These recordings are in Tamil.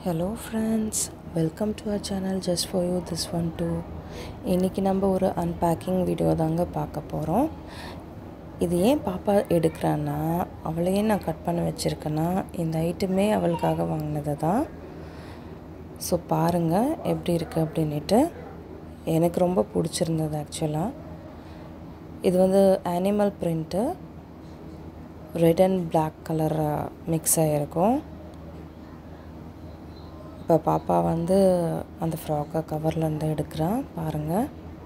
hello friends welcome to our channel just for you this one too இன்றைக்கி நம்ம ஒரு அன்பேக்கிங் வீடியோ தாங்க பார்க்க போகிறோம் இது ஏன் பாப்பா எடுக்கிறான்னா அவளையே நான் கட் பண்ண வச்சுருக்கேன்னா இந்த ஐட்டமே அவளுக்காக வாங்கினது தான் ஸோ பாருங்கள் எப்படி இருக்குது அப்படின்ட்டு எனக்கு ரொம்ப பிடிச்சிருந்தது ஆக்சுவலாக இது வந்து animal print red and black colour mix ஆகிருக்கும் இப்போ பாப்பா வந்து அந்த ஃப்ராக்கை கவர்லேருந்து எடுக்கிறான் பாருங்கள்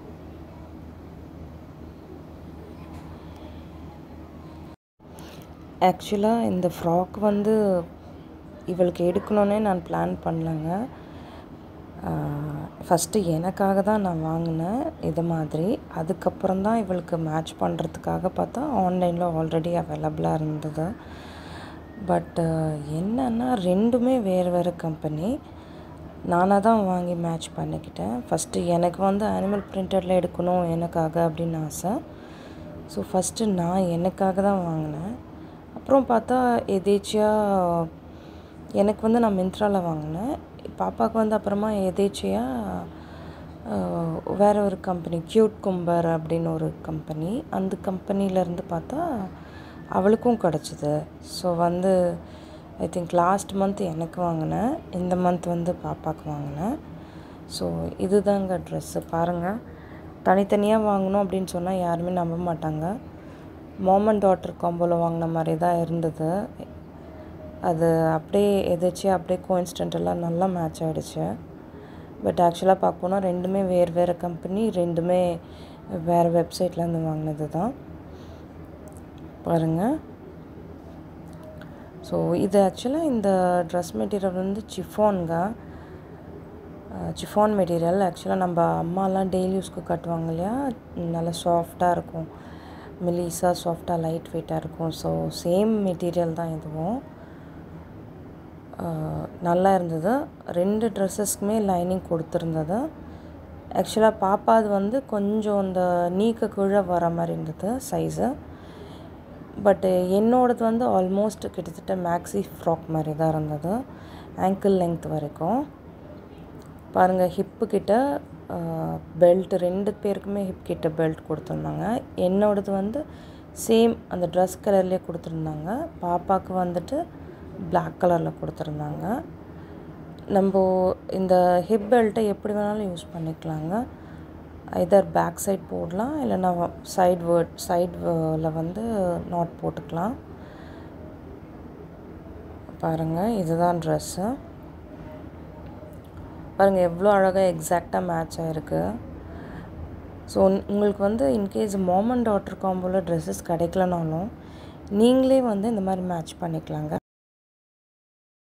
ஆக்சுவலாக இந்த ஃப்ராக் வந்து இவளுக்கு எடுக்கணுன்னே நான் பிளான் பண்ணலங்க ஃபஸ்ட்டு எனக்காக தான் நான் வாங்கினேன் இது மாதிரி அதுக்கப்புறம் தான் இவளுக்கு மேட்ச் பண்ணுறதுக்காக பார்த்தா ஆன்லைனில் ஆல்ரெடி அவைலபிளாக இருந்தது பட்டு என்னன்னா ரெண்டுமே வேறு வேறு கம்பெனி நானாக தான் வாங்கி மேட்ச் பண்ணிக்கிட்டேன் ஃபஸ்ட்டு எனக்கு வந்து அனிமல் பிரிண்டரில் எடுக்கணும் எனக்காக அப்படின்னு ஆசை ஸோ ஃபஸ்ட்டு நான் எனக்காக தான் வாங்கினேன் அப்புறம் பார்த்தா எதேச்சியாக எனக்கு வந்து நான் மிந்த்ராவில் வாங்கினேன் பாப்பாவுக்கு வந்து அப்புறமா எதேச்சியாக வேறு ஒரு கம்பெனி க்யூட் கும்பர் அப்படின்னு ஒரு கம்பெனி அந்த கம்பெனிலேருந்து பார்த்தா அவளுக்கும் கிடச்சிது ஸோ வந்து ஐ திங்க் லாஸ்ட் மந்த் எனக்கு வாங்கினேன் இந்த மந்த் வந்து பாப்பாவுக்கு வாங்கினேன் ஸோ இதுதாங்க ட்ரெஸ்ஸு பாருங்கள் தனித்தனியாக வாங்கணும் அப்படின்னு சொன்னால் யாருமே நம்ப மாட்டாங்க மாமன் டாட்டர் காம்போவில் வாங்கின மாதிரி தான் இருந்தது அது அப்படியே எதாச்சும் அப்படியே கோயின்ஸ்டன்டெல்லாம் நல்லா மேட்ச் ஆகிடுச்சு பட் ஆக்சுவலாக பார்க்க ரெண்டுமே வேறு வேறு கம்பெனி ரெண்டுமே வேறு வெப்சைட்லேருந்து வாங்கினது தான் பாருங்கள் ஸோ இது ஆக்சுவலாக இந்த ட்ரெஸ் மெட்டீரியல் வந்து சிஃபான்ங்க சிஃபான் மெட்டீரியல் ஆக்சுவலாக நம்ம அம்மாலாம் டெய்லி யூஸ்க்கு கட்டுவாங்க இல்லையா நல்லா சாஃப்டாக இருக்கும் மெலிசாக சாஃப்டாக லைட் வெயிட்டாக இருக்கும் ஸோ சேம் மெட்டீரியல் தான் இதுவும் நல்லா இருந்தது ரெண்டு ட்ரெஸ்ஸஸ்க்குமே லைனிங் கொடுத்துருந்தது ஆக்சுவலாக பாப்பா அது வந்து கொஞ்சம் இந்த நீக்க கீழே வர மாதிரி இருந்தது சைஸு பட்டு என்னோடது வந்து ஆல்மோஸ்ட் கிட்டத்தட்ட மேக்ஸி ஃப்ராக் மாதிரி தான் இருந்தது ஆங்கிள் லெங்த் வரைக்கும் பாருங்கள் ஹிப்பு கிட்ட பெல்ட் ரெண்டு பேருக்குமே ஹிப் கிட்ட பெல்ட் கொடுத்துருந்தாங்க என்னோடது வந்து சேம் அந்த ட்ரெஸ் கலர்லேயே கொடுத்துருந்தாங்க பாப்பாவுக்கு வந்துட்டு பிளாக் கலரில் கொடுத்துருந்தாங்க நம்ம இந்த ஹிப் பெல்ட்டை எப்படி வேணாலும் யூஸ் பண்ணிக்கலாங்க ஐதர் பேக் சைட் போடலாம் இல்லைனா சைட் வேர்ட் சைடில் வந்து நாட் போட்டுக்கலாம் பாருங்கள் இதுதான் ட்ரெஸ்ஸு பாருங்கள் எவ்வளோ அழகாக எக்ஸாக்டாக மேட்ச் ஆகிருக்கு ஸோ உங்களுக்கு வந்து இன்கேஸ் மாம் அண்ட் டாட்டர் காம்போவில் ட்ரெஸ்ஸஸ் கிடைக்கலனாலும் நீங்களே வந்து இந்த மாதிரி மேட்ச் பண்ணிக்கலாங்க